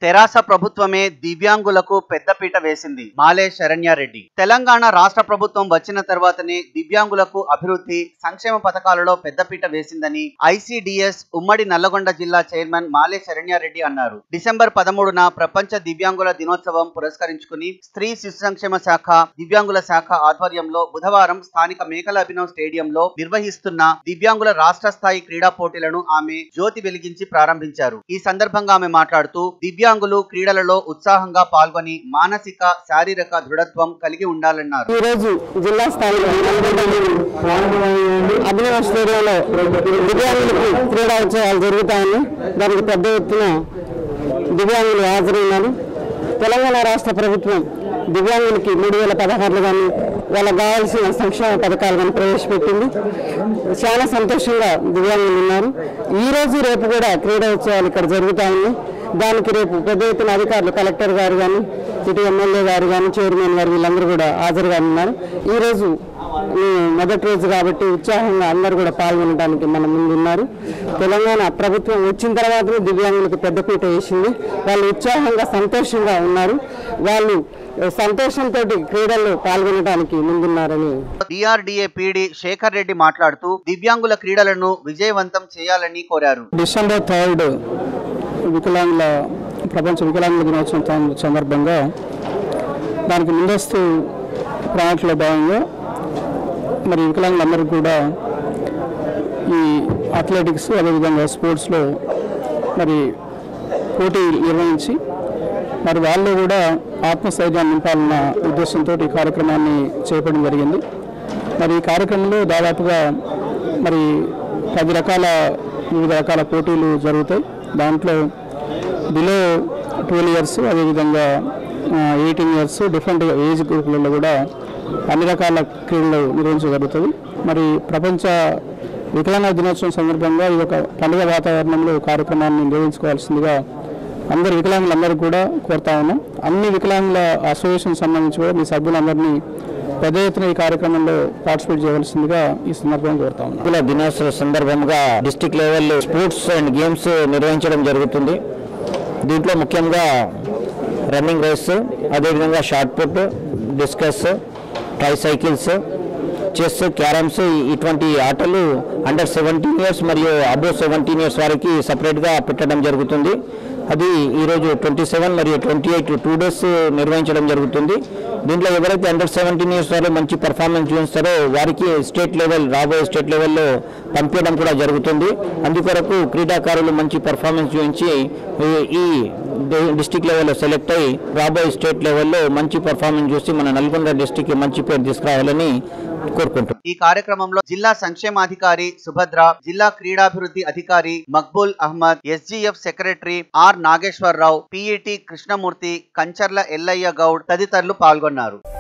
తెరాస ప్రభుత్వమే దివ్యాంగులకు పెద్దపీట వేసింది మాలే శరణ్యారెడ్డి తెలంగాణ రాష్ట్ర ప్రభుత్వం వచ్చిన తర్వాతనే దివ్యాంగులకు అభివృద్ధి సంక్షేమ పథకాలలో పెద్దపీట వేసిందని ఐసిడిఎస్ ఉమ్మడి నల్లగొండ జిల్లా చైర్మన్ మాలే శరణ్యారెడ్డి అన్నారు డిసెంబర్ పదమూడున ప్రపంచ దివ్యాంగుల దినోత్సవం పురస్కరించుకుని స్త్రీ శిశు సంక్షేమ శాఖ దివ్యాంగుల శాఖ ఆధ్వర్యంలో బుధవారం స్థానిక మేకల అభినవ్ స్టేడియంలో నిర్వహిస్తున్న దివ్యాంగుల రాష్ట్ర స్థాయి క్రీడా పోటీలను ఆమె జ్యోతి వెలిగించి ప్రారంభించారు ఈ సందర్భంగా ఆమె మాట్లాడుతూ దివ్యాంగులు క్రీడలలో ఉత్సాహంగా పాల్గొని మానసిక శారీరక దృఢత్వం కలిగి ఉండాలన్నారు ఈ రోజు జిల్లా స్థాయిలో అభినవ స్టేడియంలో దివ్యాంగులకు క్రీడా ఉత్సవాలు జరుగుతాయని దానికి పెద్ద ఎత్తున దివ్యాంగులు హాజరైనారు తెలంగాణ రాష్ట్ర ప్రభుత్వం దివ్యాంగులకి మూడు వేల పదహారులు కానీ వాళ్ళకి కావాల్సిన సంక్షేమ పథకాలు కానీ ప్రవేశపెట్టింది చాలా సంతోషంగా దివ్యాంగులు ఉన్నారు ఈ రోజు రేపు కూడా క్రీడా ఉత్సవాలు ఇక్కడ జరుగుతాయని దానికి రేపు పెద్ద ఎత్తున అధికారులు కలెక్టర్ గారు కానీ ఇటు ఎమ్మెల్యే గారు కానీ చైర్మన్ గారు వీళ్ళందరూ కూడా హాజరుగా ఉన్నారు ఈ రోజు ఉమ్, మొదటి రోజు కాబట్టి ఉత్సాహంగా అందరూ కూడా పాల్గొనడానికి మన ముందు ఉన్నారు తెలంగాణ ప్రభుత్వం వచ్చిన తర్వాతనే దివ్యాంగులకు పెద్దపీట వేసింది వాళ్ళు ఉత్సాహంగా సంతోషంగా ఉన్నారు వాళ్ళు సంతోషంతో క్రీడల్లో పాల్గొనడానికి ముందున్నారని డిఆర్డిఏ పీడి శేఖర్ రెడ్డి మాట్లాడుతూ దివ్యాంగుల క్రీడలను విజయవంతం చేయాలని కోరారు డిసెంబర్ థర్డ్ వికలాంగుల ప్రపంచ వికలాంగుల దినోత్సవం సం- సందర్భంగా దానికి ముందస్తు ప్రణాళికలో భాగంగా మరి వికలాంగులందరికీ కూడా ఈ అథ్లెటిక్స్ అదేవిధంగా స్పోర్ట్స్లో మరి పోటీ నిర్వహించి మరి వాళ్ళు కూడా ఆత్మస్థైర్యాన్ని నింపాలన్న ఉద్దేశంతో ఈ కార్యక్రమాన్ని చేపట్టడం జరిగింది మరి ఈ కార్యక్రమంలో దాదాపుగా మరి పది రకాల వివిధ రకాల పోటీలు జరుగుతాయి దాంట్లో బిలో ట్వెల్వ్ ఇయర్స్ అదేవిధంగా ఎయిటీన్ ఇయర్స్ డిఫరెంట్ ఏజ్ గ్రూపులలో కూడా అన్ని రకాల క్రీడలు నిర్వహించగలుగుతుంది మరి ప్రపంచ వికలాంగ దినోత్సవం సందర్భంగా ఈ యొక్క పండుగ వాతావరణంలో కార్యక్రమాన్ని నిర్వహించుకోవాల్సిందిగా అందరు వికలాంగులందరూ కూడా కోరుతా ఉన్నాం అన్ని వికలాంగుల అసోసియేషన్ సంబంధించి కూడా మీ సభ్యులందరినీ పెద్ద ఎత్తున ఈ కార్యక్రమంలో పార్టిసిపేట్ చేయవలసిందిగా ఈ సందర్భంగా కోరుతా ఉన్నాం హక్కుల దినోత్సవ సందర్భంగా district level sports and games నిర్వహించడం జరుగుతుంది దీంట్లో ముఖ్యంగా రన్నింగ్ రేస్ అదేవిధంగా shot put discus tricycles chess carroms ఇటువంటి ఆటలు అండర్ సెవెంటీన్ ఇయర్స్ మరియు అబోవ్ సెవెంటీన్ ఇయర్స్ వారికి సపరేట్గా పెట్టడం జరుగుతుంది అది ఈరోజు ట్వంటీ సెవెన్ మరియు ట్వంటీ ఎయిట్ టూ డేస్ నిర్వహించడం జరుగుతుంది దీంట్లో ఎవరైతే అండర్ సెవెంటీన్ ఇయర్స్ వారు మంచి పర్ఫార్మెన్స్ చూపిస్తారో వారికి స్టేట్ లెవెల్ రాబోయే స్టేట్ లెవెల్లో పంపించడం కూడా జరుగుతుంది అందుకొరకు క్రీడాకారులు మంచి పర్ఫార్మెన్స్ చూపించి ఈ- ఈ డిస్టిక్ లెవెల్లో సెలెక్ట్ అయ్యి రాబోయే స్టేట్ లెవెల్లో మంచి పర్ఫార్మెన్స్ చూసి మన నల్గొండ డిస్టిక్ మంచి పేరు తీసుకురావాలని కోరుకుంటున్నాం ఈ కార్యక్రమంలో జిల్లా సంక్షేమాధికారి సుభద్ర జిల్లా క్రీడాభివృద్ధి అధికారి Maqbool Ahmed SGF secretary R Nageswararao PET Krishnamurthy Kancharla Yellaiah Goud తదితరులు పాల్గొన్నారు